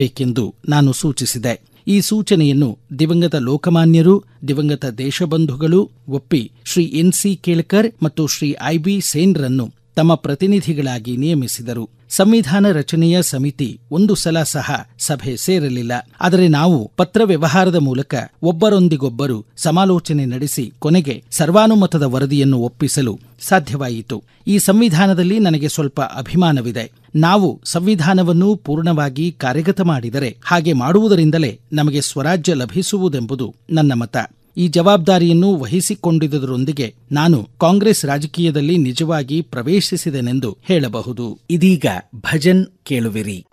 ಬೇಕೆಂದು ನಾನು ಸೂಚಿಸಿದೆ ಈ ಸೂಚನೆಯನ್ನು ದಿವಂಗತ ಲೋಕಮಾನ್ಯರು ದಿವಂಗತ ದೇಶಬಂಧುಗಳು ಒಪ್ಪಿ ಶ್ರೀ ಎನ್ಸಿ ಕೇಳ್ಕರ್ ಮತ್ತು ಶ್ರೀ ಐಬಿ ಸೇನ್ರನ್ನು ತಮ್ಮ ಪ್ರತಿನಿಧಿಗಳಾಗಿ ನೇಮಿಸಿದರು ಸಂವಿಧಾನ ರಚನೆಯ ಸಮಿತಿ ಒಂದು ಸಲ ಸಹ ಸಭೆ ಸೇರಲಿಲ್ಲ ಆದರೆ ನಾವು ಪತ್ರ ವ್ಯವಹಾರದ ಮೂಲಕ ಒಬ್ಬರೊಂದಿಗೊಬ್ಬರು ಸಮಾಲೋಚನೆ ನಡೆಸಿ ಕೊನೆಗೆ ಸರ್ವಾನುಮತದ ವರದಿಯನ್ನು ಒಪ್ಪಿಸಲು ಸಾಧ್ಯವಾಯಿತು ಈ ಸಂವಿಧಾನದಲ್ಲಿ ನನಗೆ ಸ್ವಲ್ಪ ಅಭಿಮಾನವಿದೆ ನಾವು ಸಂವಿಧಾನವನ್ನು ಪೂರ್ಣವಾಗಿ ಕಾರ್ಯಗತ ಮಾಡಿದರೆ ಹಾಗೆ ಮಾಡುವುದರಿಂದಲೇ ನಮಗೆ ಸ್ವರಾಜ್ಯ ಲಭಿಸುವುದೆಂಬುದು ನನ್ನ ಮತ ಈ ಜವಾಬ್ದಾರಿಯನ್ನು ವಹಿಸಿಕೊಂಡಿದ್ದುದರೊಂದಿಗೆ ನಾನು ಕಾಂಗ್ರೆಸ್ ರಾಜಕೀಯದಲ್ಲಿ ನಿಜವಾಗಿ ಪ್ರವೇಶಿಸಿದೆನೆಂದು ಹೇಳಬಹುದು ಇದೀಗ ಭಜನ್ ಕೇಳುವಿರಿ